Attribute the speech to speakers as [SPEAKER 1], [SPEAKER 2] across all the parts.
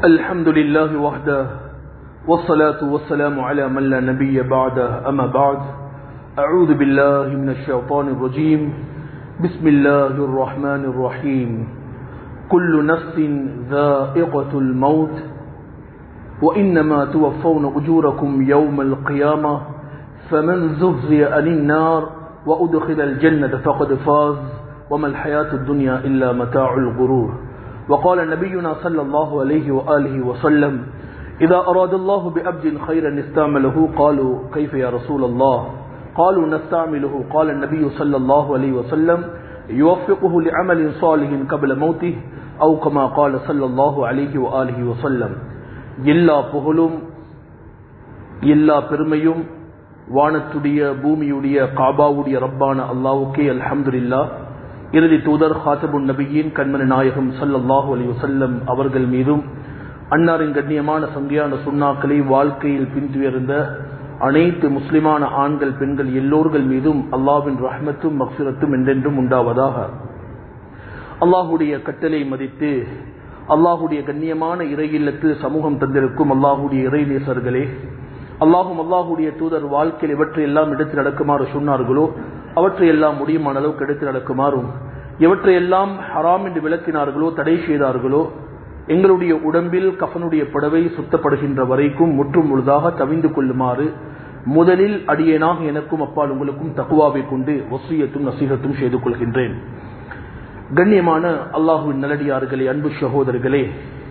[SPEAKER 1] الحمد لله وحده والصلاة والسلام على من لا نبي بعده أما بعد أعوذ بالله من الشيطان الرجيم بسم الله الرحمن الرحيم كل نفس ذائقة الموت وإنما توفون أجوركم يوم القيامة فمن زهزي عن النار وأدخل الجنة فقد فاز وما الحياة الدنيا إلا متاع الغرور وقال نبينا صلى الله عليه وآله وسلم إذا أراد الله بأبد خيرا استعمله قالوا كيف يا رسول الله قالوا نستعمله قال النبي صلى الله عليه وسلم يوفقه لعمل صالح قبل موته أو كما قال صلى الله عليه وآله وسلم எல்லா புகழும் எல்லா பெருமையும் வானத்துடைய பூமியுடைய காபாவுடைய ரப்பான அல்லாவுக்கே அல்ஹம்துலில்லா இறுதி தூதர் ஹாத்தபுன் நபியின் கண்மன நாயகம் சல்லல்லாஹு அலி வசல்லம் அவர்கள் மீதும் அன்னாரின் கண்ணியமான சங்கியான சுண்ணாக்களை வாழ்க்கையில் பின்துயர்ந்த அனைத்து முஸ்லிமான ஆண்கள் பெண்கள் எல்லோர்கள் மீதும் அல்லாவின் ரஹ்மத்தும் மக்சிரத்தும் என்றென்றும் உண்டாவதாக அல்லாஹுடைய கட்டளை மதித்து அல்லாஹுடைய கண்ணியமான இறை இல்லத்தில் சமூகம் தந்திருக்கும் அல்லாஹுடைய இறை நேசர்களே அல்லாஹும் அல்லாஹுடைய தூதர் வாழ்க்கையில் எவற்றை எல்லாம் எடுத்து நடக்குமாறு சொன்னார்களோ அவற்றை எல்லாம் முடியுமான அளவுக்கு எடுத்து நடக்குமாறும் எவற்றை எல்லாம் ஹராம் என்று விளக்கினார்களோ தடை செய்தார்களோ எங்களுடைய உடம்பில் கஃனுடைய புடவை சுத்தப்படுகின்ற வரைக்கும் முற்றும் முழுதாக தவிந்து கொள்ளுமாறு முதலில் அடியேனாக எனக்கும் அப்பால் உங்களுக்கும் தகுவாவை கொண்டு ஒசியத்தும் நசீகத்தும் செய்து கொள்கின்றேன் கண்ணியமான அல்லாஹுவின் நல்லடியார்களே அன்பு சகோதரர்களே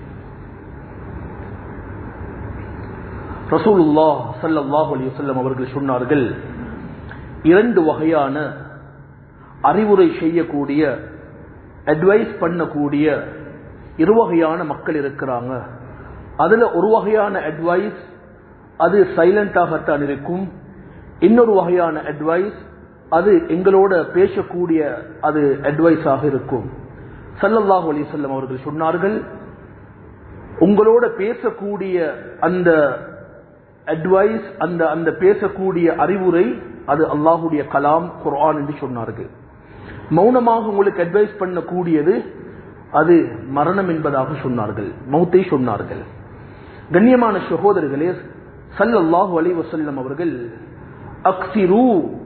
[SPEAKER 1] ரசூலுல்லா சல்லாஹூ அலி வல்லம் அவர்கள் சொன்னார்கள் இரண்டு வகையான அறிவுரை செய்யக்கூடிய அட்வைஸ் பண்ணக்கூடிய இரு வகையான மக்கள் இருக்கிறாங்க அதுல ஒரு வகையான அட்வைஸ் அது சைலண்டாகத்தான் இருக்கும் இன்னொரு வகையான அட்வைஸ் அது எங்களோட பேசக்கூடிய அது அட்வைஸாக இருக்கும் சல்லல்லாஹு அலி சொல்லம் அவர்கள் சொன்னார்கள் உங்களோட பேசக்கூடிய அந்த அட்வைஸ் அந்த அந்த பேசக்கூடிய அறிவுரை அது அல்லாஹுடைய கலாம் குர்ஆன் என்று சொன்னார்கள் மௌனமாக உங்களுக்கு அட்வைஸ் பண்ணக்கூடியது அது மரணம் என்பதாக சொன்னார்கள் மௌத்தை சொன்னார்கள் கண்ணியமான சகோதரர்களே சல்லல்லாஹு அலி வசல்லம் அவர்கள் அக்சிரு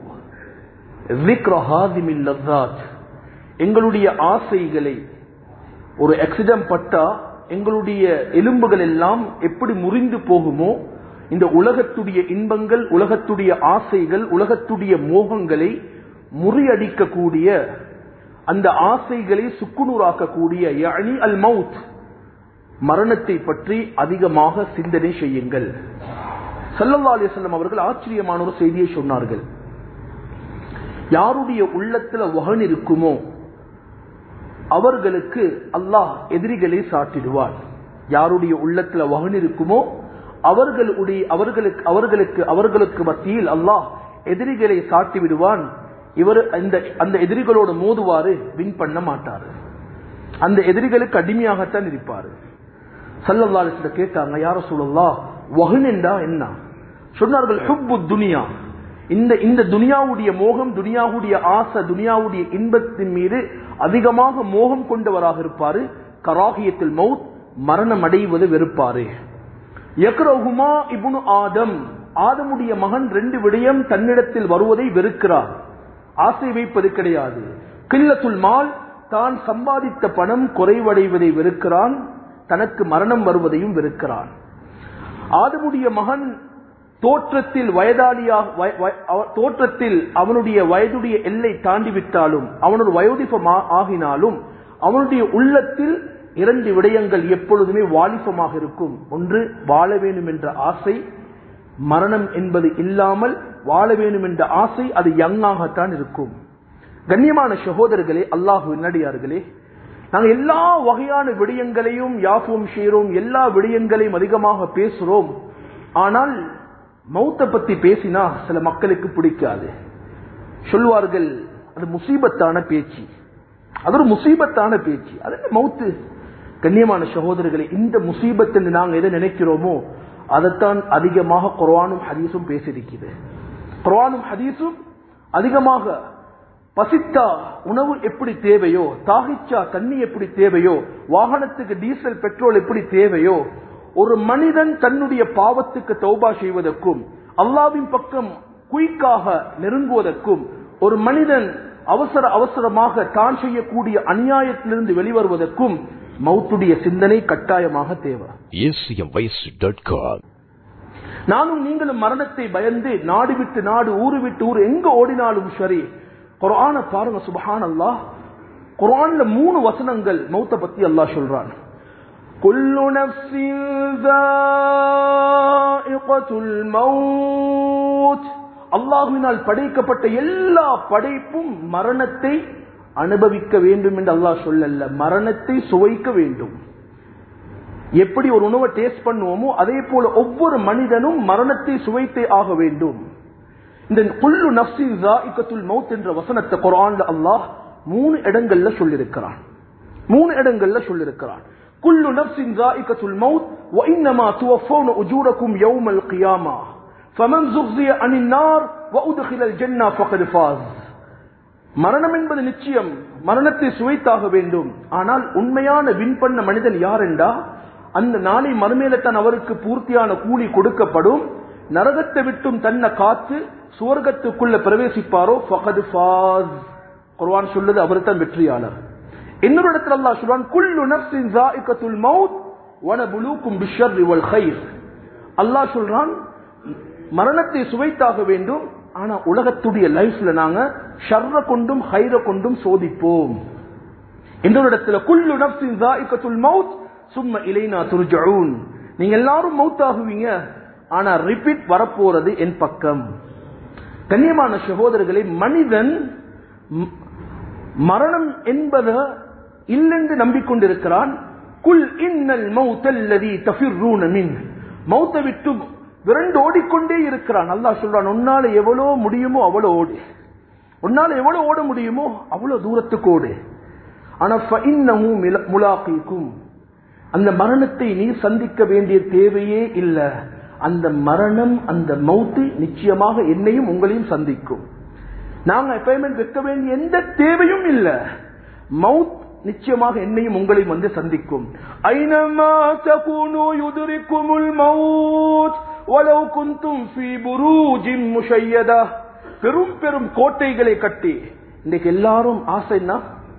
[SPEAKER 1] எங்களுடைய ஆசைகளை ஒரு ஆக்சிடென்ட் பட்டா எங்களுடைய எலும்புகள் எல்லாம் எப்படி முறிந்து போகுமோ இந்த உலகத்துடைய இன்பங்கள் உலகத்துடைய ஆசைகள் உலகத்துடைய மோகங்களை முறியடிக்கக்கூடிய அந்த ஆசைகளை சுக்குநூறாக்கக்கூடிய யனி அல் மவுத் மரணத்தை பற்றி அதிகமாக சிந்தனை செய்யுங்கள் சல்லல்லா அலிஸ்லாம் அவர்கள் ஆச்சரியமான ஒரு செய்தியை சொன்னார்கள் யாருடைய உள்ளத்துல வகன் இருக்குமோ அவர்களுக்கு அல்லாஹ் எதிரிகளை சாட்டிடுவார் யாருடைய உள்ளத்துல வகன் இருக்குமோ அவர்களுடைய அவர்களுக்கு அவர்களுக்கு அவர்களுக்கு மத்தியில் அல்லாஹ் எதிரிகளை சாட்டி விடுவான் இவர் அந்த அந்த எதிரிகளோடு மோதுவாரு வின் பண்ண மாட்டாரு அந்த எதிரிகளுக்கு அடிமையாகத்தான் இருப்பாரு சல்லல்லாலிசில கேட்டாங்க யார சொல்லலா வகன் என்றா என்ன சொன்னார்கள் ஹுப்பு துனியா இந்த இந்த துனியாவுடைய மோகம் துனியாவுடைய ஆசை துனியாவுடைய இன்பத்தின் மீது அதிகமாக மோகம் கொண்டவராக இருப்பாரு கராகியத்தில் மவுத் மரணம் அடைவது வெறுப்பாரு யக்ரஹுமா இபுனு ஆதம் ஆதமுடைய மகன் ரெண்டு விடயம் தன்னிடத்தில் வருவதை வெறுக்கிறார் ஆசை வைப்பது கிடையாது கில்லத்துல் மால் தான் சம்பாதித்த பணம் குறைவடைவதை வெறுக்கிறான் தனக்கு மரணம் வருவதையும் வெறுக்கிறான் ஆதமுடைய மகன் தோற்றத்தில் வயதாளியாக தோற்றத்தில் அவனுடைய வயதுடைய எல்லை தாண்டிவிட்டாலும் அவனோட வயோதிபம் ஆகினாலும் அவனுடைய உள்ளத்தில் இரண்டு விடயங்கள் எப்பொழுதுமே வாலிபமாக இருக்கும் ஒன்று வாழ வேண்டும் என்ற ஆசை மரணம் என்பது இல்லாமல் வாழ வேண்டும் என்ற ஆசை அது யங்காகத்தான் இருக்கும் கண்ணியமான சகோதரர்களே அல்லாஹு நடிகார்களே நாங்கள் எல்லா வகையான விடயங்களையும் யாஃபும் செய்கிறோம் எல்லா விடயங்களையும் அதிகமாக பேசுறோம் ஆனால் மௌத்தை பத்தி பேசினா சில மக்களுக்கு பிடிக்காது சொல்வார்கள் அது முசீபத்தான பேச்சு அது ஒரு முசீபத்தான பேச்சு அது மௌத்து கண்ணியமான சகோதரர்களை இந்த முசீபத்தில் நாங்கள் எதை நினைக்கிறோமோ அதைத்தான் அதிகமாக குர்வானும் ஹதீஸும் பேசியிருக்கிறது குர்வானும் ஹதீஸும் அதிகமாக பசித்தா உணவு எப்படி தேவையோ தாகிச்சா தண்ணி எப்படி தேவையோ வாகனத்துக்கு டீசல் பெட்ரோல் எப்படி தேவையோ ஒரு மனிதன் தன்னுடைய பாவத்துக்கு தௌபா செய்வதற்கும் அல்லாவின் பக்கம் குயிக்காக நெருங்குவதற்கும் ஒரு மனிதன் அவசர அவசரமாக தான் செய்யக்கூடிய அநியாயத்திலிருந்து வெளிவருவதற்கும் மௌத்துடைய சிந்தனை கட்டாயமாக தேவை
[SPEAKER 2] acmvoice.com.
[SPEAKER 1] நானும் நீங்களும் மரணத்தை பயந்து நாடு விட்டு நாடு ஊரு விட்டு ஊர் எங்க ஓடினாலும் சரி குர்ஆன பாருங்க சுபஹான் அல்லாஹ் குர்ஆன்ல மூணு வசனங்கள் மௌத்த பத்தி அல்லாஹ் சொல்றான் குல்லு நஃப்ஸின் ذائقத்துல் மௌத் அல்லாஹ்வினால் படைக்கப்பட்ட எல்லா படைப்பும் மரணத்தை அனுபவிக்க வேண்டும் என்று அல்லாஹ் சொல்லல மரணத்தை சுவைக்க வேண்டும் எப்படி ஒரு உணவை டேஸ்ட் பண்ணுவோமோ அதே போல ஒவ்வொரு மனிதனும் மரணத்தை சுவைத்தே ஆக வேண்டும் இந்த குல்லு நப்சி ஜாஇகத்துல் மௌத் என்ற வசனத்தை குர்ஆன்ல அல்லாஹ் மூணு இடங்கள்ல சொல்லியிருக்கிறான் மூணு இடங்கள்ல சொல்லியிருக்கிறான் குல்லு நப்சின் ஜாஇகத்துல் மௌத் وانما توفون اجوركم يوم القيامه فمن زغزي عن النار وادخل الجنه فقد فاز மரணம் என்பது நிச்சயம் மரணத்தை சுவைத்தாக வேண்டும் ஆனால் உண்மையான வின் பண்ண மனிதன் யார் என்றா அந்த நாளை மறுமேலத்தான் அவருக்கு பூர்த்தியான கூலி கொடுக்கப்படும் நரகத்தை விட்டும் தன்னை காத்து சுவர்க்கத்துக்குள்ள பிரவேசிப்பாரோ ஃபகது ஃபாஸ் குர்ஆன் சொல்லுது அவர் தான் வெற்றியாளர் இன்னொரு இடத்துல அல்லாஹ் சொல்றான் குல்லு நஃப்ஸின் ஸாயிகத்துல் மௌத் வனபுலூக்கும் பிஷ்ஷர்ரி வல் கைர் அல்லாஹ் சொல்றான் மரணத்தை சுவைத்தாக வேண்டும் ஆனா உலகத்துடைய லைஃப்ல நாங்க ஷர்ர கொண்டும் ஹைர கொண்டும் சோதிப்போம் இன்னொரு இடத்துல குல்லு நஃப்ஸின் ஸாயிகத்துல் மௌத் சும்ம இலைனா துர்ஜஊன் நீங்க எல்லாரும் மௌத் ஆகுவீங்க ஆனா ரிப்பீட் வரப்போறது என் பக்கம் கண்ணியமான சகோதரர்களை மனிதன் ம- மரணம் என்பத இல்லென்று நம்பிக்கொண்டிருக்கிறான் குல் இன்னல் மௌத்தல்லதி தஃபிர்ரூன மின் மௌத்தை விட்டு விரண்டு ஓடிக்கொண்டே இருக்கிறான் அல்லாஹ் சொல்றான் உன்னால எவ்வளோ முடியுமோ அவ்வளோ ஓடு உன்னால எவ்வளவு ஓட முடியுமோ அவ்வளவு தூரத்துக்கு ஓடு ஆனா ஃபஇன்னஹு மில- முலாகீக்கும் அந்த மரணத்தை நீ சந்திக்க வேண்டிய தேவையே இல்ல அந்த மரணம் அந்த மௌத்து நிச்சயமாக என்னையும் உங்களையும் சந்திக்கும் நாங்க அப்பாயின்மெண்ட் வைக்க வேண்டிய எந்த தேவையும் இல்ல மவுத் நிச்சயமாக என்னையும் உங்களையும் வந்து சந்திக்கும் ஐனமா தகுனு யுதுரிக்குமுல் மவுத் வலவ் குந்தும் ஃபீ புரூஜின் முஷையதா பெரும் பெரும் கோட்டைகளை கட்டி இன்னைக்கு எல்லாரும் ஆசைன்னா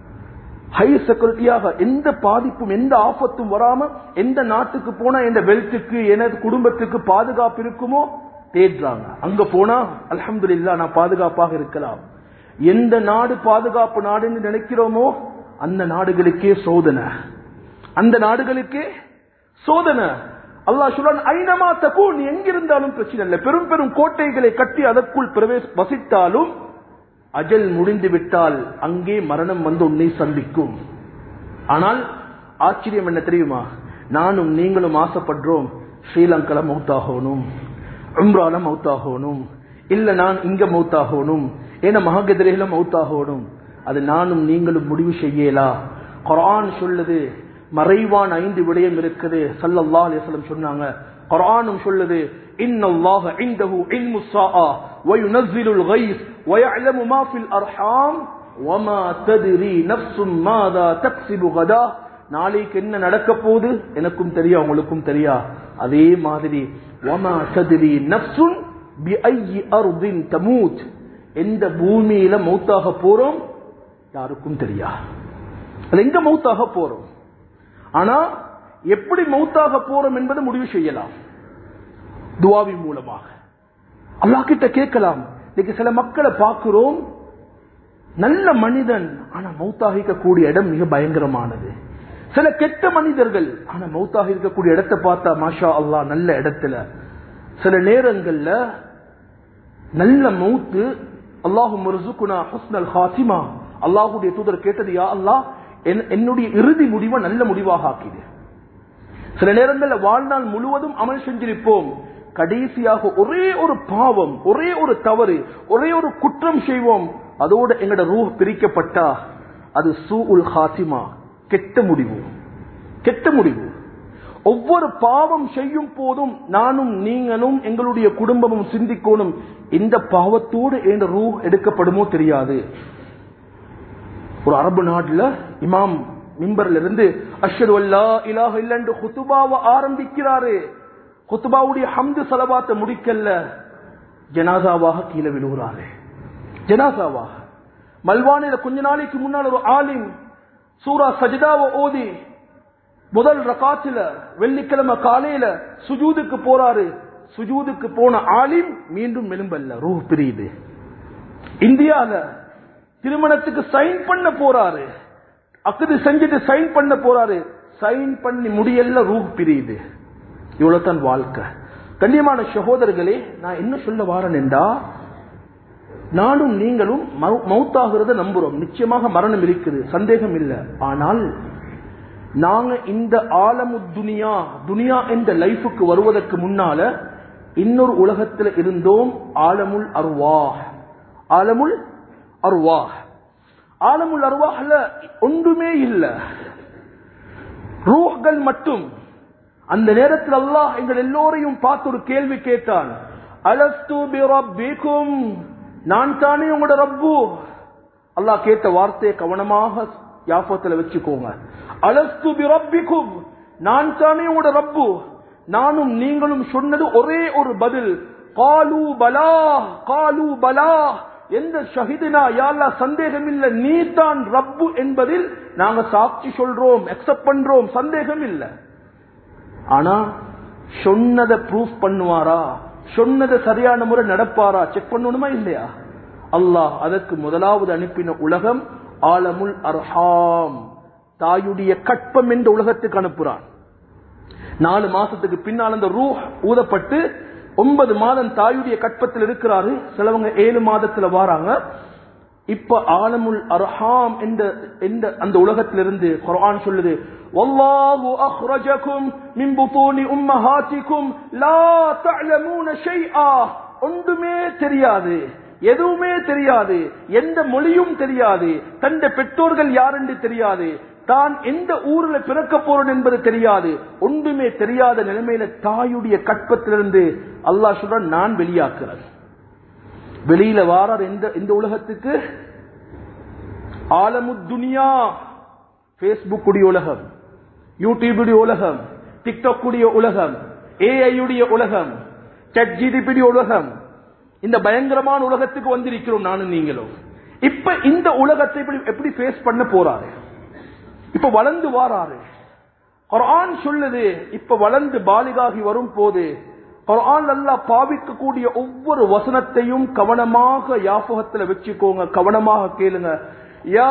[SPEAKER 1] ஹை செக்யூரிட்டியாக எந்த பாதிப்பும் எந்த ஆபத்தும் வராம எந்த நாட்டுக்கு போனா எந்த வெல்த்துக்கு எனது குடும்பத்துக்கு பாதுகாப்பு இருக்குமோ தேடுறாங்க அங்க போனா அல்ஹம்துலில்லாஹ் நான் பாதுகாப்பாக இருக்கலாம் எந்த நாடு பாதுகாப்பு நாடுன்னு நினைக்கிறோமோ அந்த நாடுகளுக்கே சோதனை அந்த நாடுகளுக்கே சோதனை அல்லாஹ் சொல்றான் ஐனமா தகு நீ எங்கிருந்தாலும் பிரச்சனை இல்லை பெரும் பெரும் கோட்டைகளை கட்டி அதற்குள் பிரவேச வசித்தாலும் அஜல் முடிந்து விட்டால் அங்கே மரணம் வந்து உன்னை சந்திக்கும் ஆனால் ஆச்சரியம் என்ன தெரியுமா நானும் நீங்களும் ஆசைப்படுறோம் ஸ்ரீலங்கால மௌத்தாகணும் உம்ரால மௌத்தாகணும் இல்ல நான் இங்க மௌத்தாகணும் ஏன்னா மகாகதிரையில மௌத்தாகணும் அது நானும் நீங்களும் முடிவு செய்யலா குர்ஆன் சொல்லுது மறைவான ஐந்து விடயம் இருக்குது ஸல்லல்லாஹு அலைஹி வஸல்லம் சொன்னாங்க குர்ஆனும் சொல்லுது இன்னல்லாஹ இன்தஹு இல்மு ஸாஆ وينزل الغيث ويعلم ما في الارحام وما تدري نفس ماذا تكسب غدا நாளைக்கு என்ன நடக்க போகுது எனக்கும் தெரியா உங்களுக்கும் தெரியா அதே மாதிரி وما تدري نفس بأي أرض تموت எந்த பூமியில மௌத்தாக போறோம் யாருக்கும் தெரியா அது எங்க மௌத்தாக போறோம் ஆனா எப்படி மௌத்தாக போறோம் என்பதை முடிவு செய்யலாம் துவாவின் மூலமாக அல்லாஹ் கிட்ட கேட்கலாம் இன்னைக்கு சில மக்களை பார்க்கிறோம் நல்ல மனிதன் ஆனா மௌத்தாக இருக்கக்கூடிய இடம் மிக பயங்கரமானது சில கெட்ட மனிதர்கள் ஆனா மௌத்தாக இருக்கக்கூடிய இடத்தை பார்த்தா மாஷா அல்லாஹ் நல்ல இடத்துல சில நேரங்கள்ல நல்ல மௌத்து அல்லாஹு மருசுகுனா ஹுஸ்னல் ஹாத்திமா அல்லாஹுடைய தூதர் கேட்டது யா அல்லாஹ் என்- என்னுடைய இறுதி முடிவை நல்ல முடிவாக ஆக்கிடு சில நேரங்கள்ல வாழ்நாள் முழுவதும் அமல் செஞ்சிருப்போம் கடைசியாக ஒரே ஒரு பாவம் ஒரே ஒரு தவறு ஒரே ஒரு குற்றம் செய்வோம் அதோட எங்கட ரூஹ் பிரிக்கப்பட்டா அது சூ உல் ஹாத்திமா கெட்ட முடிவு கெட்ட முடிவு ஒவ்வொரு பாவம் செய்யும் போதும் நானும் நீங்களும் எங்களுடைய குடும்பமும் சிந்திக்கணும் இந்த பாவத்தோடு என் ரூ எடுக்கப்படுமோ தெரியாது ஒரு அரபு நாட்டுல இமாம் மிம்பர்ல இருந்து அஷ்ஹது அல்லா இலாஹ இல்லன்று குத்துபாவை ஆரம்பிக்கிறாரு குத்துபாவுடைய ஹம்து சலவாத்தை முடிக்கல ஜனாசாவாக கீழே விழுகிறாரு ஜனாசாவாக மல்வானில கொஞ்ச நாளைக்கு முன்னால் ஒரு ஆலிம் சூரா சஜிதாவை ஓதி முதல் ரகாத்துல வெள்ளிக்கிழமை காலையில சுஜூதுக்கு போறாரு சுஜூதுக்கு போன ஆலிம் மீண்டும் மெலும்பல்ல ரூ பிரியுது இந்தியால திருமணத்துக்கு சைன் பண்ண போறாரு அக்குது செஞ்சுட்டு சைன் பண்ண போறாரு சைன் பண்ணி முடியல ரூ பிரியுது இவ்வளவுதான் வாழ்க்கை கண்ணியமான சகோதரர்களே நான் என்ன சொல்ல வாரன் என்றா நானும் நீங்களும் மௌத்தாகிறத நம்புறோம் நிச்சயமாக மரணம் இருக்குது சந்தேகம் இல்லை ஆனால் நாங்க இந்த ஆலமு துனியா துனியா என்ற லைஃபுக்கு வருவதற்கு முன்னால இன்னொரு உலகத்தில் இருந்தோம் ஆலமுல் அருவா ஆலமுல் அருவா ஆலமுல் அருவாஹ்ல ஒன்றுமே இல்லை ரூஹ்கள் மட்டும் அந்த நேரத்தில் அல்லாஹ் எங்கள் எல்லோரையும் பார்த்து ஒரு கேள்வி கேட்டான் அலஸ்து பி ரப்பிக்கும் நான் தானே உங்களோட ரப்பு அல்லாஹ் கேட்ட வார்த்தையை கவனமாக யாபத்துல வச்சுக்கோங்க அலஸ்து பி ரப்பிக்கும் நான் தானே உங்களோட ரப்பு நானும் நீங்களும் சொன்னது ஒரே ஒரு பதில் காலு பலா காலு பலா எந்த ஷஹிதினா யாழ்லா சந்தேகம் இல்ல நீ தான் ரப்பு என்பதில் நாங்க சாட்சி சொல்றோம் அக்செப்ட் பண்றோம் சந்தேகம் இல்ல ஆனா சொன்னதை ப்ரூஃப் பண்ணுவாரா சொன்னதை சரியான முறை நடப்பாரா செக் பண்ணணுமா இல்லையா அல்லாஹ் அதற்கு முதலாவது அனுப்பின உலகம் ஆலமுல் அர்ஹாம் தாயுடைய கற்பம் என்ற உலகத்துக்கு அனுப்புறான் நாலு மாசத்துக்கு பின்னால் அந்த ரூஹ் ஊதப்பட்டு ஒன்பது மாதம் தாயுடைய கற்பத்தில் இருக்கிறாரு சிலவங்க ஏழு மாதத்துல வாராங்க இப்ப ஆலமுல் அர்ஹாம் என்ற என்ற அந்த உலகத்திலிருந்து குர்ஆன் சொல்லுது வல்லாஹு அக்ரஜகும் மின் புதூனி உம்மஹாத்திக்கும் லா தஅலமூன ஷைஆ ஒன்றுமே தெரியாது எதுவுமே தெரியாது எந்த மொழியும் தெரியாது தந்த பெற்றோர்கள் யார் என்று தெரியாது தான் எந்த ஊர்ல பிறக்க போறோம் என்பது தெரியாது ஒன்றுமே தெரியாத நிலைமையில தாயுடைய கற்பத்திலிருந்து அல்லாஹ் சொல்றான் நான் வெளியாக்குறேன் வெளியில வாரார் எந்த இந்த உலகத்துக்கு ஆலமுத்துனியா பேஸ்புக் உடைய உலகம் யூடியூப் உடைய உலகம் டிக்டாக் உடைய உலகம் ஏஐ உடைய உலகம் சட் ஜிடிபி உலகம் இந்த பயங்கரமான உலகத்துக்கு வந்திருக்கிறோம் நானும் நீங்களும் இப்ப இந்த உலகத்தை எப்படி ஃபேஸ் பண்ண போறாரு இப்ப வளர்ந்து வாராரு குரான் சொல்லுது இப்ப வளர்ந்து பாலிகாகி வரும் போது குரான் அல்லா பாவிக்கக்கூடிய ஒவ்வொரு வசனத்தையும் கவனமாக யாபகத்துல வச்சுக்கோங்க கவனமாக கேளுங்க யா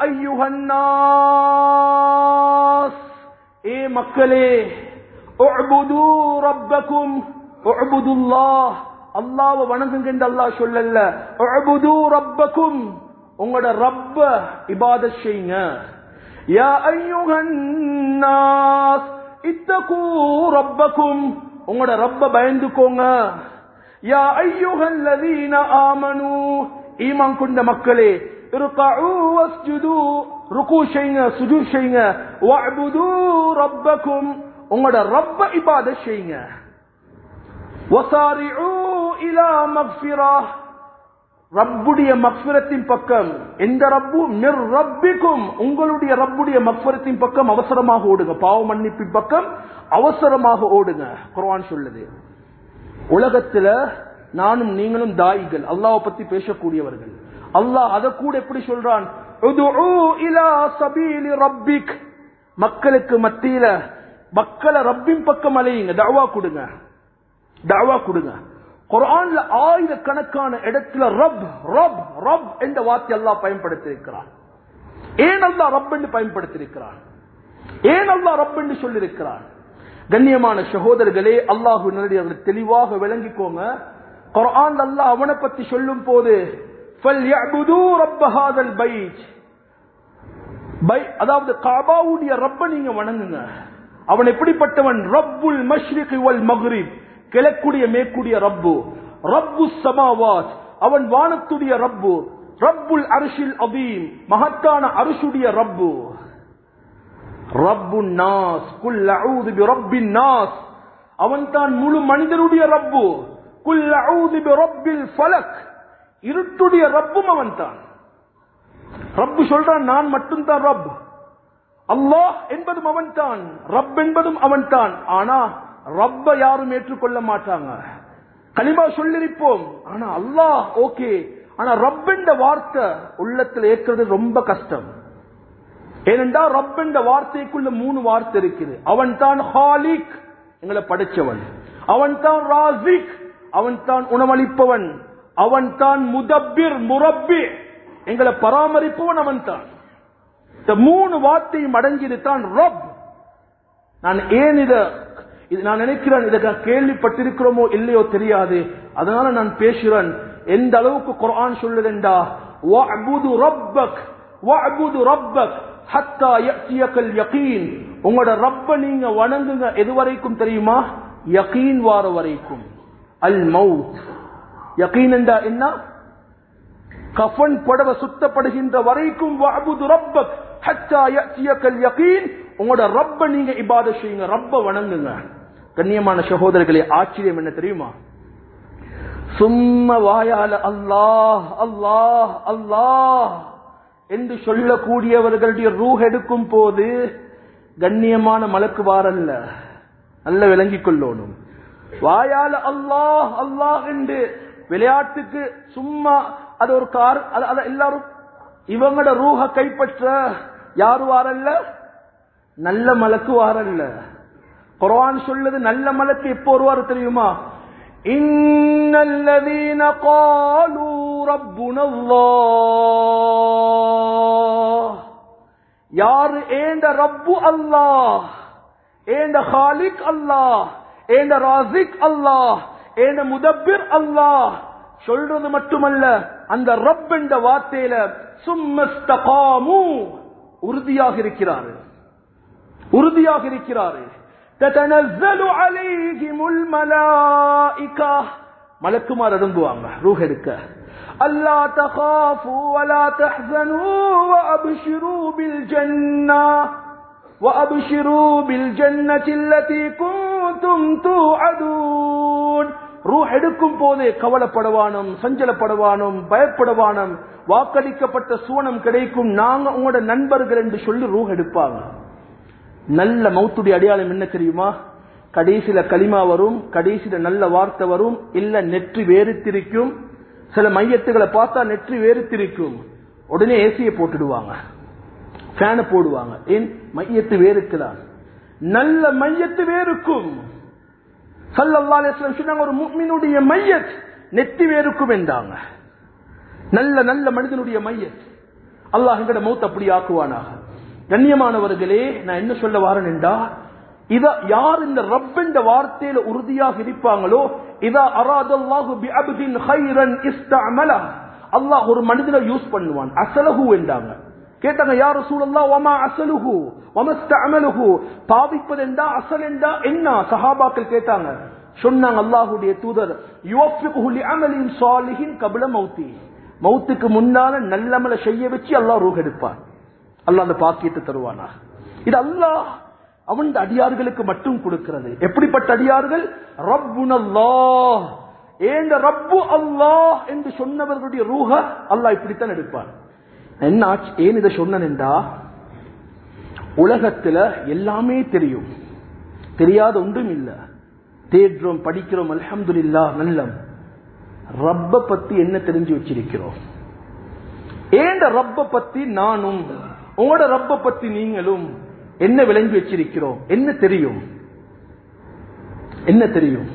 [SPEAKER 1] ஐயுஹன்னாஸ் ஏ மக்களே உஅ்புது ரப்பக்கும் உஅ்புதுல்லாஹ் அல்லாஹ்வை வணங்குங்க என்று அல்லாஹ் சொல்லல உஅ்புது ரப்பக்கும் உங்களோட ரப்ப இபாதத் செய்யுங்க யா ஐயுஹன்னாஸ் இத்தகு ரப்பக்கும் உங்களோட ரப்ப பயந்துக்கோங்க யா ஐயுஹல்லதீன ஆமனு ஈமான் கொண்ட மக்களே இர்கஉ வஸ்ஜுது ருக்கு செய்யுங்க சுஜூத் செய்யுங்க வஅ்புது ரப்பக்கும் உங்களோட ரப்ப இபாதத் செய்யுங்க வசாரிஉ இலா மக்ஃபிரஹ் ரப்புடைய மக்ஃபிரத்தின் பக்கம் எந்த ரப்பு மிர் ரப்பிக்கும் உங்களுடைய ரப்புடைய மக்ஃபிரத்தின் பக்கம் அவசரமாக ஓடுங்க பாவ மன்னிப்பின் பக்கம் அவசரமாக ஓடுங்க குர்ஆன் சொல்லுது உலகத்துல நானும் நீங்களும் தாயிகள் அல்லாஹ் பத்தி பேசக்கூடியவர்கள் அல்லாஹ் அத கூட எப்படி சொல்றான் உதுஉ இலா சபீலி ரப்பிக் மக்களுக்கு மத்தியில மக்களை ரப்பின் பக்கம் அலையுங்க தஅவா கொடுங்க தஅவா கொடுங்க குரான்ல ஆயிரக்கணக்கான இடத்துல ரப் ரப் ரப் என்ற வார்த்தை அல்லாஹ் பயன்படுத்தியிருக்கிறான் ஏன் அல்லாஹ் ரப் என்று பயன்படுத்தியிருக்கிறான் ஏன் அல்லாஹ் ரப் என்று சொல்லியிருக்கிறான் கண்ணியமான சகோதரர்களே அல்லாஹு நேரடியாக தெளிவாக விளங்கிக்கோங்க குரான் அல்லாஹ் அவனை பத்தி சொல்லும் போது فَلْيَعْبُدُوا رَبَّ هَذَا الْبَيْتِ பை- அதாவது காபாவுடைய ரப்ப நீங்க வணங்குங்க அவன் எப்படிப்பட்டவன் ரப்புல் மஷ்ரிக் வல் மக்ரிப் கிழக்குடைய மேற்குடைய ரப்பு ரப்பு சமாவாத் அவன் வானத்துடைய ரப்பு ரப்புல் அரிசில் அபீம் மகத்தான அரிசுடைய ரப்பு ரப்பு நாஸ் குல் அஊது பி ரப்பின் நாஸ் அவன் தான் முழு மனிதனுடைய ரப்பு குல் அஊது பி ரப்பில் ஃபலக் இருட்டுடைய ரப்பும் அவன் தான் ரப்பு சொல்றான் நான் மட்டும்தான் ரப் அல்லாஹ் என்பதும் அவன் தான் ரப் என்பதும் அவன் தான் ஆனா ரப்ப யாரும் ஏற்றுக்கொள்ள மாட்டாங்க கலிமா சொல்லிருப்போம் ஆனா அல்லாஹ் ஓகே ஆனா ரப் என்ற வார்த்தை உள்ளத்தில் ஏற்கிறது ரொம்ப கஷ்டம் ஏனென்றா ரப் என்ற வார்த்தைக்குள்ள மூணு வார்த்தை இருக்குது அவன் தான் ஹாலிக் எங்களை படைச்சவன் அவன் தான் ராசிக் அவன் தான் உணவளிப்பவன் அவன் தான் முதப்பிர் முரப்பி எங்களை பராமரிப்பவன் அவன் தான் இந்த மூணு வார்த்தையும் அடங்கியது தான் ரப் நான் ஏன் இத இது நான் நினைக்கிறேன் இதை கேள்விப்பட்டிருக்கிறோமோ இல்லையோ தெரியாது அதனால நான் பேசுறேன் எந்த அளவுக்கு குர்ஆன் சொல்லுதெண்டா வஅபுது ரப்பக் வஅபுது ரப்பக் ஹத்தா யஅதியக்கல் யகீன் உங்களோட ரப்ப நீங்க வணங்குங்க எது வரைக்கும் தெரியுமா யகீன் வார வரைக்கும் அல் மவுத் யகீன் என்றா என்ன கஃபன் புடவை சுத்தப்படுகின்ற வரைக்கும் வஅபுது ரப்பக் ஹத்தா யஅதியக்கல் யகீன் உங்களோட ரப்ப நீங்க இபாத செய்யுங்க ரப்ப வணங்குங்க கண்ணியமான சகோதரர்களே ஆச்சரியம் என்ன தெரியுமா சும்ம வாயால அல்லாஹ் அல்லாஹ் அல்லாஹ் என்று சொல்லக்கூடியவர்களுடைய ரூஹ் எடுக்கும் போது கண்ணியமான மலக்கு வாரல்ல நல்ல விளங்கிக் கொள்ளணும் வாயால அல்லாஹ் அல்லாஹ் என்று விளையாட்டுக்கு சும்மா அது ஒரு கார் அது- அது எல்லாரும் இவங்களோட ரூஹ கைப்பற்ற யாரு வாரல்ல நல்ல மலக்கு வாரல்ல குர்ஆன் சொல்லுது நல்ல மலக்கு எப்போ வருவார் தெரியுமா இன்னல்லதீன காலு ரப்புன அல்லாஹ் யாரு ஏண்ட ரப்பு அல்லாஹ் ஏண்ட ஹாலிக் அல்லாஹ் ஏண்ட ராசிக் அல்லாஹ் ஏண்ட முதப்பிர் அல்லாஹ் சொல்றது மட்டுமல்ல அந்த ரப் என்ற வார்த்தையில சும்மஸ்தகாமு உறுதியாக இருக்கிறார்கள் உறுதியாக இருக்கிறார்கள் تتنزل عليهم الملائكة மலக்குமார் இறங்குவாங்க ரூஹ் எடுக்க அல்லா தகாஃபு ولا تحزنوا وابشروا بالجنة وابشروا بالجنة التي كنتم توعدون ரூஹ் எடுக்கும் போதே கவலைப்படவானும் சஞ்சலப்படவானும் பயப்படவானும் வாக்களிக்கப்பட்ட சுவனம் கிடைக்கும் நாங்க உங்களோட நண்பர்கள் என்று சொல்லி ரூஹ் எடுப்பாங்க நல்ல மௌத்துடைய அடையாளம் என்ன தெரியுமா கடைசியில களிமா வரும் கடைசியில நல்ல வார்த்தை வரும் இல்ல நெற்றி வேறுத்திருக்கும் சில மையத்துகளை பார்த்தா நெற்றி வேறுத்திருக்கும் உடனே ஏசியை போட்டுடுவாங்க ஃபேனை போடுவாங்க ஏன் மையத்து வேறுக்குதான் நல்ல மையத்து வேறுக்கும் சல்லல்லா அலிஸ்லாம் சொன்னாங்க ஒரு முக்மினுடைய மையத் நெத்தி வேறுக்கும் என்றாங்க நல்ல நல்ல மனிதனுடைய மையத் அல்லாஹ் எங்கட மௌத் அப்படி ஆக்குவானாக கண்ணியமானவர்களே நான் என்ன சொல்ல வாரேன் என்றா இத யார் இந்த ரப் என்ற வார்த்தையில உறுதியாக இருப்பாங்களோ இதா அராதல்லாஹு பி அப்தின் ஹைரன் இஸ்தஅமலா அல்லாஹ் ஒரு மனிதனை யூஸ் பண்ணுவான் அசலஹு என்றாங்க கேட்டாங்க யார் ரசூலல்லாஹ் வமா அசலுஹு வமஸ்தஅமலுஹு பாவிப்பது என்றா அசல் என்றா என்ன சஹாபாக்கள் கேட்டாங்க சொன்னாங்க அல்லாஹ்வுடைய தூதர் யுவஃபிகுஹு லிஅமலின் சாலிஹின் கப்ல மௌத்தி மௌத்துக்கு முன்னால நல்லமல செய்ய வச்சு அல்லாஹ் ரூஹ் எடுப்பான் அல்லாஹ் அந்த பாக்கியத்தை தருவானா இது அல்லாஹ் அவன் அடியார்களுக்கு மட்டும் கொடுக்கிறது எப்படிப்பட்ட அடியார்கள் ரப்புனல்லாஹ் ஏந்த ரப்பு அல்லாஹ் என்று சொன்னவர்களுடைய ரூஹ அல்லாஹ் இப்படித்தான் எடுப்பான் என்ன ஆச்சு ஏன் இதை சொன்னேன்டா உலகத்துல எல்லாமே தெரியும் தெரியாத ஒன்றும் இல்ல தேடுறோம் படிக்கிறோம் அல்ஹம்துலில்லாஹ் நல்லம் ரப்ப பத்தி என்ன தெரிஞ்சு வச்சிருக்கிறோம் ஏண்ட ரப்ப பத்தி நானும் உங்களோட ரப்ப பத்தி நீங்களும் என்ன விளங்கி வச்சிருக்கிறோம் என்ன தெரியும் என்ன தெரியும்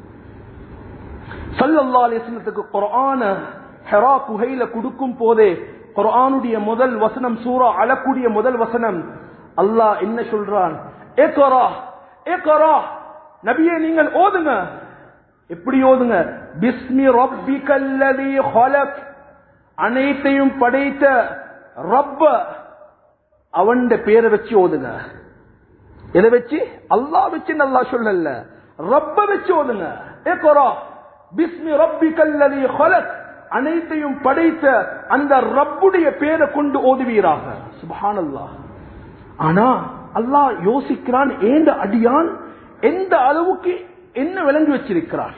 [SPEAKER 1] சல்லல்லா அலிஸ்லத்துக்கு குர்ஆன ஹெரா குகையில கொடுக்கும் போதே குர்ஆனுடைய முதல் வசனம் சூரா அழக்கூடிய முதல் வசனம் அல்லாஹ் என்ன சொல்றான் ஏகரா ஏகரா நபியே நீங்கள் ஓதுங்க எப்படி ஓதுங்க பிஸ்மி ரப்பிகல்லதி ஹலக் அனைத்தையும் படைத்த ரப்ப அவன் பேரை வச்சு ஓதுங்க எதை வச்சு அல்லாஹ் வச்சு நல்லா சொல்லல ரப்ப வச்சு ஓதுங்க ஏகரா பிஸ்மி ரப்பிகல்லதி ஹலக் அனைத்தையும் படைத்த அந்த ரப்புடைய பேரை கொண்டு ஓதுவீராக சுபஹானல்லாஹ் ஆனா அல்லாஹ் யோசிக்கிறான் ஏந்த அடியான் எந்த அளவுக்கு என்ன விளங்கி வச்சிருக்கிறான்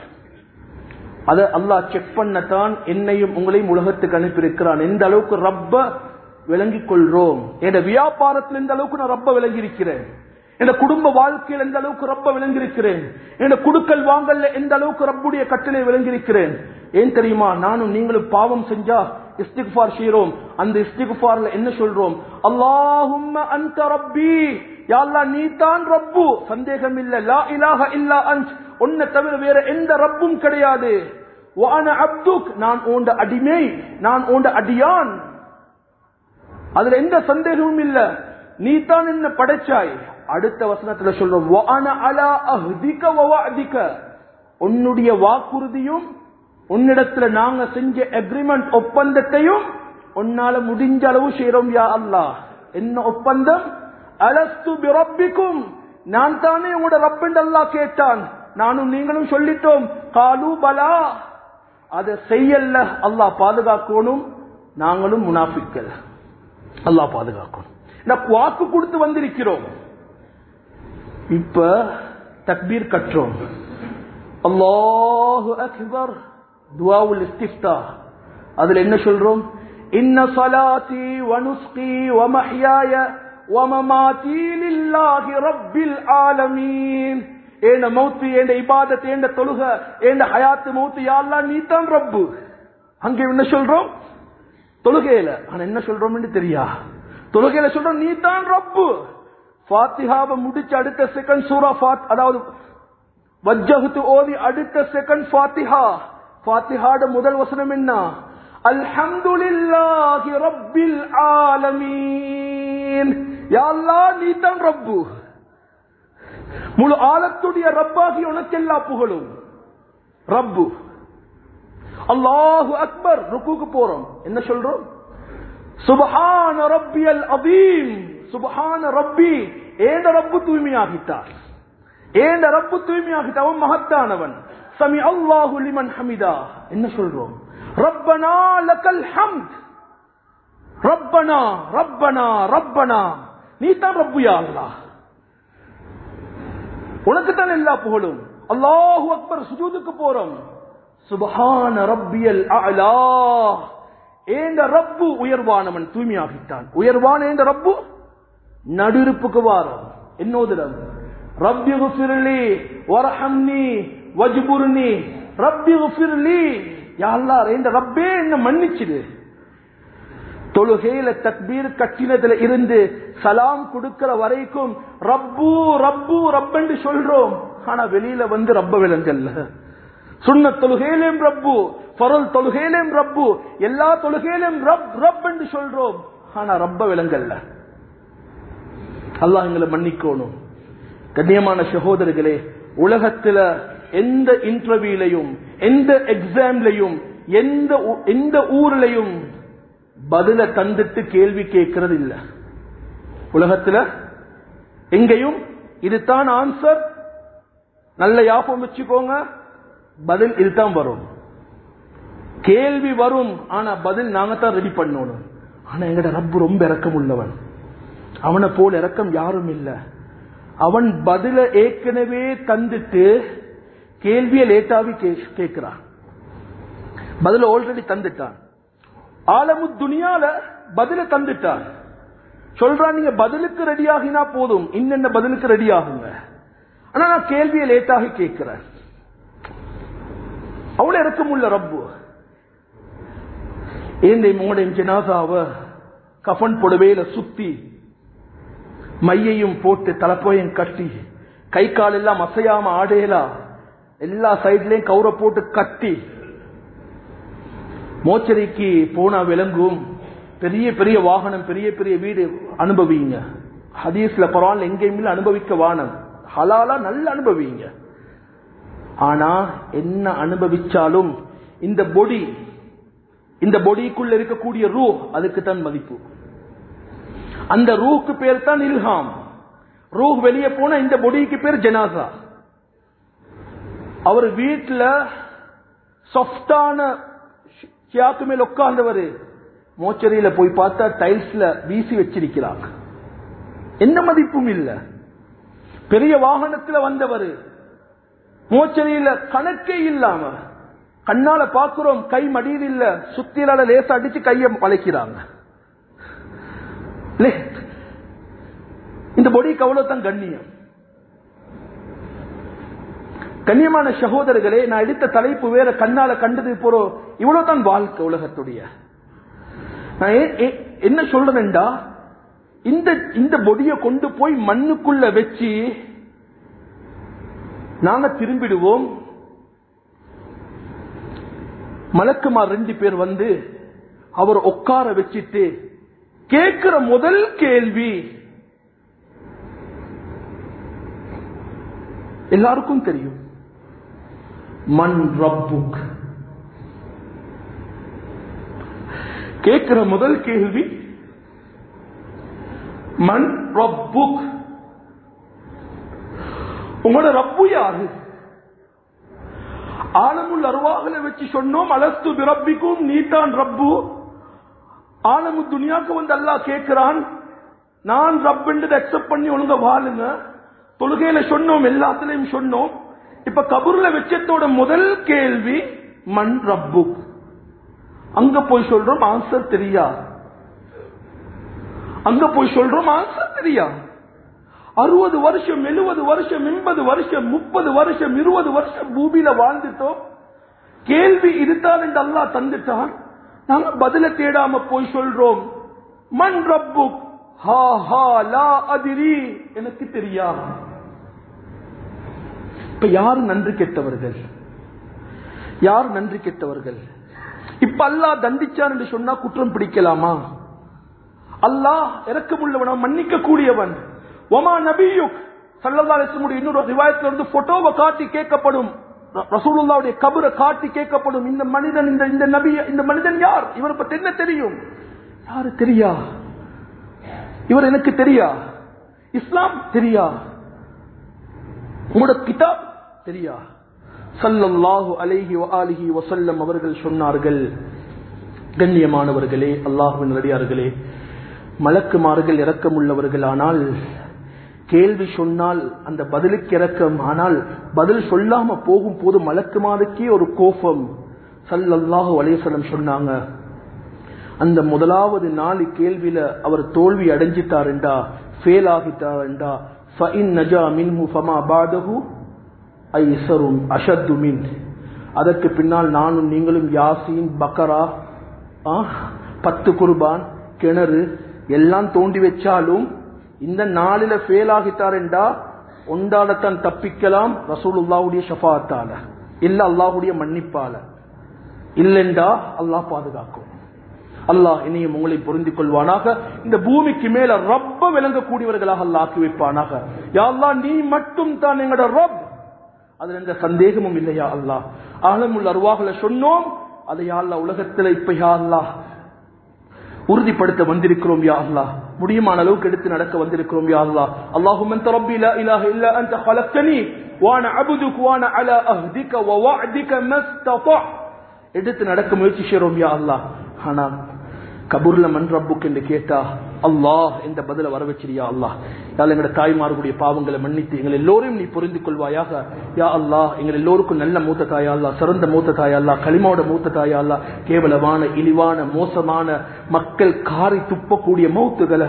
[SPEAKER 1] அத அல்லாஹ் செக் பண்ணத்தான் என்னையும் உங்களையும் உலகத்துக்கு அனுப்பியிருக்கிறான் எந்த அளவுக்கு ரப்ப விளங்கிக் கொள்றோம் என் வியாபாரத்தில் எந்த அளவுக்கு நான் ரப்ப விளங்கி இருக்கிறேன் என் குடும்ப வாழ்க்கையில் எந்த அளவுக்கு ரப்ப விளங்கியிருக்கிறேன் என் குடுக்கல் வாங்கல்ல எந்த அளவுக்கு ரப்புடைய கட்டளை விளங்கியிருக்கிறேன் ஏன் தெரியுமா நானும் நீங்களும் பாவம் செஞ்சா இஸ்திக்ஃபார் செய்யறோம் அந்த இஸ்திக்ஃபார்ல என்ன சொல்றோம் அல்லாஹும்ம அன்த ரப்பி யா அல்லாஹ் நீ தான் ரப்பு சந்தேகம் இல்ல லா இலாஹ இல்லா அன்த் உன்னை தவிர வேற எந்த ரப்பும் கிடையாது வான அப்துக் நான் ஓண்ட அடிமை நான் ஓண்ட அடியான் அதுல எந்த சந்தேகமும் இல்ல நீ தான் என்ன படைச்சாய் அடுத்த வசனத்துல சொல்றோம் வான அலா அஹ்திக வவாதிக உன்னுடைய வாக்குறுதியும் உன்னிடத்துல நாங்க செஞ்ச அக்ரிமெண்ட் ஒப்பந்தத்தையும் உன்னால முடிஞ்ச அளவு செய்யறோம் யா அல்லாஹ் என்ன ஒப்பந்தம் அலஸ்து பிரப்பிக்கும் நான் தானே உங்களோட ரப்பெண்ட் அல்லாஹ் கேட்டான் நானும் நீங்களும் சொல்லிட்டோம் காலு பலா அதை செய்யல அல்லாஹ் பாதுகாக்கணும் நாங்களும் முனாஃபிக்கல் அல்லாஹ் பாதுகாக்கணும் நான் வாக்கு கொடுத்து வந்திருக்கிறோம் இப்ப தக்பீர் கற்றோம் அல்லாஹு அக்பர் துவாவுல் இஸ்திஃப்தா அதுல என்ன சொல்றோம் இன்ன சலாத்தி வனுஸ்கி வமஹ்யாய வமமாத்தி லில்லாஹி ரப்பில் ஆலமீன் ஏண்ட மௌத்து ஏண்ட இபாதத் ஏண்ட தொழுக ஏண்ட ஹயாத்து மௌத்து யாரெல்லாம் நீ தான் ரப்பு அங்க என்ன சொல்றோம் தொழுகையில ஆனா என்ன சொல்றோம்னு தெரியா தொழுகையில சொல்றோம் நீ தான் ரப்பு ஃபாத்திஹாவை முடிச்சு அடுத்த செகண்ட் சூரா ஃபாத் அதாவது வஜ்ஜஹத்து ஓதி அடுத்த செகண்ட் ஃபாத்திஹா ஃபாத்திஹாட முதல் வசனம் என்ன அல்ஹம்துலில்லாஹி ரப்பில் ஆலமீன் யா அல்லாஹ் நீ தான் ரப்பு முழு ஆலத்துடைய ரப்பாகி உனக்கு எல்லா புகழும் ரப்பு அல்லாஹு அக்பர் ருக்குக்கு போறோம் என்ன சொல்றோம் சுபஹான ரப்பியல் அதீம் சுபஹான ரப்பி ஏண்ட ரப்பு தூய்மையாகிட்டார் ஏண்ட ரப்பு தூய்மையாகிட்டார் அவன் மகத்தானவன் சமி அல்லாஹு லிமன் ஹமிதா என்ன சொல்றோம் ரப்பனா லக்கல் ஹம்த் ரப்பனா ரப்பனா ரப்பனா நீ தான் ரப்பு யா அல்லாஹ் உனக்கு தான் எல்லா புகழும் அல்லாஹு அக்பர் சுஜூதுக்கு போறோம் சுபஹான ரப்பியல் அலா ஏண்ட ரப்பு உயர்வானவன் தூய்மையாகிட்டான் உயர்வான ஏண்ட ரப்பு நடுருப்புக்கு வாரம் என்னோதிடம் ரப்பி குஃபிர்லி வரஹம்னி வஜ்புர்னி ரப்பி குஃபிர்லி யா அல்லாஹ் ஏண்ட ரப்பே என்ன மன்னிச்சிடு தொழுகையில தக்பீர் கட்டினதுல இருந்து சலாம் கொடுக்கிற வரைக்கும் ரப்பு ரப்பு ரப்பென்று சொல்றோம் ஆனா வெளியில வந்து ரப்ப விலங்கல்ல சுண்ண தொழுகையிலும் ரப்பு பரல் தொழுகையிலும் ரப்பு எல்லா தொழுகையிலும் ரப் ரப் என்று சொல்றோம் ஆனா ரப்ப விலங்கல்ல அல்லாஹ் எங்களை மன்னிக்கணும் கண்ணியமான சகோதரர்களே உலகத்துல எந்த இன்டர்வியூலையும் எந்த எக்ஸாம்லையும் எந்த ஊ- எந்த ஊர்லயும் பதில தந்துட்டு கேள்வி கேட்கறது இல்ல உலகத்துல எங்கேயும் இதுதான் ஆன்சர் நல்ல யாபம் வச்சுக்கோங்க பதில் இதுதான் வரும் கேள்வி வரும் ஆனா பதில் நாங்க தான் ரெடி பண்ணணும் ஆனா எங்கட ரப்பு ரொம்ப இறக்கம் உள்ளவன் அவனை போல் இறக்கம் யாரும் இல்ல அவன் பதில ஏற்கனவே தந்துட்டு கேள்வியை லேட்டாவி கேட்கிறான் பதில ஆல்ரெடி தந்துட்டான் ஆலமு துனியால பதில தந்துட்டான் சொல்றான் நீங்க பதிலுக்கு ரெடி ஆகினா போதும் இன்னென்ன பதிலுக்கு ரெடி ஆகுங்க ஆனா நான் கேள்வியை லேட்டாகி கேட்கிறேன் அவ்வளவு இறக்கமுள்ள ரப்பு ஏன் உங்களுடைய ஜனாசாவ கஃன் புடவையில சுத்தி மையையும் போட்டு தலைப்பையும் கட்டி கை கால் எல்லாம் அசையாம ஆடையலா எல்லா சைட்லயும் கவுர போட்டு கட்டி மோச்சரிக்கு போனா விளங்கும் பெரிய பெரிய வாகனம் பெரிய பெரிய வீடு அனுபவிங்க ஹதீஸ்ல பரவாயில்ல எங்கேயுமே அனுபவிக்க வானம் ஹலாலா நல்ல அனுபவிங்க ஆனா என்ன அனுபவிச்சாலும் இந்த பொடி இந்த பொடிக்குள்ள இருக்கக்கூடிய ரூ அதுக்கு தான் மதிப்பு அந்த ரூக்கு பேர் தான் இல்ஹாம் ரூ வெளியே போனா இந்த பொடிக்கு பேர் ஜனாசா அவர் வீட்டுல சாஃப்டான சியாக்கு மேல் உட்கார்ந்தவர் மோச்சரியில போய் பார்த்தா டைல்ஸ்ல வீசி வச்சிருக்கிறாங்க எந்த மதிப்பும் இல்ல பெரிய வாகனத்துல வந்தவர் மோச்சரியில கணக்கே இல்லாம கண்ணால பாக்குறோம் கை மடியில் இல்ல சுத்திலால லேசா அடிச்சு கைய வளைக்கிறாங்க இல்லே? இந்த பொடிக்கு அவ்வளவுதான் கண்ணியம் கண்ணியமான சகோதரர்களே நான் எடுத்த தலைப்பு வேற கண்ணால கண்டது போறோம் இவ்வளவுதான் வாழ்க்கை உலகத்துடைய நான் ஏ- ஏ- என்ன சொல்றேன்டா இந்த இந்த பொடியை கொண்டு போய் மண்ணுக்குள்ள வச்சு நாங்க திரும்பிடுவோம் மலக்குமார் ரெண்டு பேர் வந்து அவர் உட்கார வச்சிட்டு கேட்கிற முதல் கேள்வி எல்லாருக்கும் தெரியும் மண் ரப்புக் கேட்கிற முதல் கேள்வி மண் ரப்புக் உங்களோட ரப்பு யாரு ஆலமுல் அருவாகல வச்சு சொன்னோம் அலஸ்து பிரப்பிக்கும் நீதான் ரப்பு ஆலமு துனியாக்கு வந்து அல்லாஹ் கேட்கிறான் நான் ரப்புன்றதை அக்செப்ட் பண்ணி ஒழுங்க வாழுங்க தொழுகையில சொன்னோம் எல்லாத்துலயும் சொன்னோம் இப்ப கபூர்ல வச்சத்தோட முதல் கேள்வி மண் ரப்பு அங்க போய் சொல்றோம் ஆன்சர் தெரியா அங்க போய் சொல்றோம் ஆன்சர் தெரியா அறுபது வருஷம் எழுபது வருஷம் எண்பது வருஷம் முப்பது வருஷம் இருபது வருஷம் பூமியில வாழ்ந்துட்டோம் கேள்வி இதுதான் என்று அல்லாஹ் தந்துட்டான் நாங்க பதில தேடாம போய் சொல்றோம் மண் ரப்பு ஹா ஹா லா அதிரி எனக்கு தெரியா இப்ப யார் நன்றி கெட்டவர்கள் யார் நன்றி கெட்டவர்கள் இப்ப அல்லாஹ் தண்டிச்சான் என்று சொன்னா குற்றம் பிடிக்கலாமா அல்லாஹ் இறக்கமுள்ளவன் மன்னிக்க கூடியவன் ஒமா நபியுக் சல்லல்லா அலிஸ்லமுடைய இன்னொரு ரிவாயத்துல இருந்து போட்டோவை காட்டி கேட்கப்படும் ர- ரசூலுல்லாவுடைய கபரை காட்டி கேட்கப்படும் இந்த மனிதன் இந்த இந்த நபி இந்த மனிதன் யார் இவரை பத்தி என்ன தெரியும் யாரு தெரியா இவர் எனக்கு தெரியா இஸ்லாம் தெரியா உங்களோட கிதாப் தெரியா சல்லல்லாஹு அலைஹி வ ஆலிஹி வசல்லம் அவர்கள் சொன்னார்கள் கண்ணியமானவர்களே அல்லாஹுவின் நடிகார்களே மலக்குமார்கள் இரக்கமுள்ளவர்கள் ஆனால் கேள்வி சொன்னால் அந்த பதிலுக்கு இறக்கம் ஆனால் பதில் சொல்லாம போகும் போது மலக்குமாருக்கே ஒரு கோபம் சல்லல்லாஹு அலைஹிவஸல்லம் சொன்னாங்க அந்த முதலாவது நாலு கேள்வியில அவர் தோல்வி அடைஞ்சிட்டாருண்டா ஃபெயில் ஆகிட்டாருண்டா ஃபஇன் நஜா மின்ஹு ஃபமா பாதஹு ஐசரும் அஷத்து மின் அதற்கு பின்னால் நானும் நீங்களும் யாசீன் பக்கரா ஆ, பத்து குர்பான் கிணறு எல்லாம் தோண்டி வச்சாலும் இந்த நாளில ஃபெயில் ஆகிட்டாருண்டா ஒன்றாடத்தான் தப்பிக்கலாம் ரசூலுல்லாவுடைய ஷஃபாத்தால இல்ல அல்லாஹுடைய மன்னிப்பால இல்லெண்டா அல்லாஹ் பாதுகாக்கும் அல்லாஹ் இனியும் உங்களை பொருந்திக் கொள்வானாக இந்த பூமிக்கு மேல ரப்ப விளங்கக்கூடியவர்களாக அல்லாஹ் ஆக்கி வைப்பானாக யா அல்லாஹ் நீ மட்டும் தான் எங்களோட ரப் அதுல எந்த சந்தேகமும் இல்லையா அல்லாஹ் ஆழமுள்ள அருவாகளை சொன்னோம் அதை யா அல்லாஹ் உலகத்துல இப்ப யா அல்லாஹ் உறுதிப்படுத்த வந்திருக்கிறோம் யா அல்லாஹ் முடியுமான அளவுக்கு எடுத்து நடக்க வந்திருக்கிறோம் யா அல்லாஹ் அல்லாஹும் انت ربي لا اله الا انت خلقتني وانا عبدك وانا على عهدك ووعدك ما استطعت எடுத்து நடக்க முயற்சி செய்றோம் யா அல்லாஹ் ஆனா கபூர்ல மண் ரப்புக்கு என்று கேட்டா அல்லாஹ் என்ற பதில வர வச்சிரியா அல்லாஹ் யாழ் எங்களோட தாய்மார்களுடைய பாவங்களை மன்னித்து எங்கள் எல்லோரையும் நீ புரிந்து கொள்வாயாக யா அல்லாஹ் எங்கள் எல்லோருக்கும் நல்ல மூத்த தாயா அல்லா சிறந்த மூத்த தாயா அல்லா களிமாவோட மூத்த தாயா அல்லா கேவலமான இழிவான மோசமான மக்கள் காரி துப்பக்கூடிய மௌத்துகளை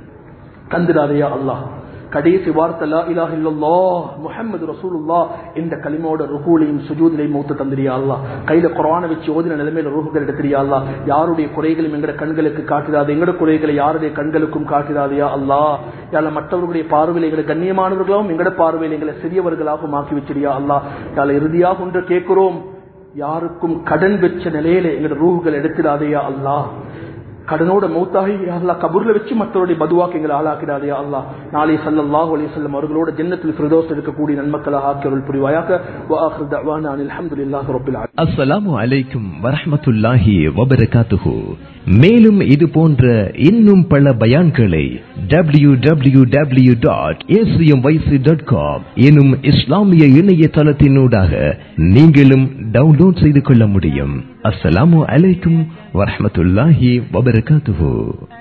[SPEAKER 1] தந்துடாதையா அல்லாஹ் கடைசி வார்த்தை லா இலாஹ இல்லல்லாஹ் முஹம்மது ரசூலுல்லாஹ் இந்த கலிமாவோட ருகூலையும் சுஜூதிலையும் மூத்த தந்திரியா அல்லாஹ் கையில குரானை வச்சு ஓதின நிலைமையில ரூஹுகள் எடுத்திரியா அல்லாஹ் யாருடைய குறைகளும் எங்கட கண்களுக்கு காட்டிடாது எங்கட குறைகளை யாருடைய கண்களுக்கும் காட்டிடாதையா அல்லாஹ் யால மற்றவர்களுடைய பார்வையில் எங்களை கண்ணியமானவர்களாகவும் எங்கட பார்வையில் எங்களை சிறியவர்களாகவும் ஆக்கி வச்சிரியா அல்லாஹ் யால இறுதியாக ஒன்று கேட்கிறோம் யாருக்கும் கடன் வச்ச நிலையில எங்கட ரூஹுகள் எடுத்திடாதையா அல்லாஹ் கடனோட மௌத்தாகி அல்லா கபூர்ல வச்சு மற்றவருடைய பதுவாக்கு எங்களை ஆளாக்கிறாதே அல்லா நாளை சல்லல்லாஹு அலைஹி வஸல்லம் அவர்களோட ஜன்னத்தில் ஃபிர்தௌஸ் இருக்கக்கூடிய நன்மக்களாக ஆக்கியவர்கள் புரிவாயாக வ ஆখির தஅவானா அல்ஹம்துலில்லாஹி ரப்பில் ஆலமீன்
[SPEAKER 2] அஸ்ஸலாமு அலைக்கும் வரஹ்மத்துல்லாஹி வபரகாத்துஹு மேலும் இது போன்ற இன்னும் பல பயான்களை W W W dot dot com எனும் இஸ்லாமிய இணையதளத்தினூடாக நீங்களும் டவுன்லோட் செய்து கொள்ள முடியும் அஸ்ஸலாமு அலைக்கும் வரஹ்மத்துல்லாஹி வபரகாத்துஹு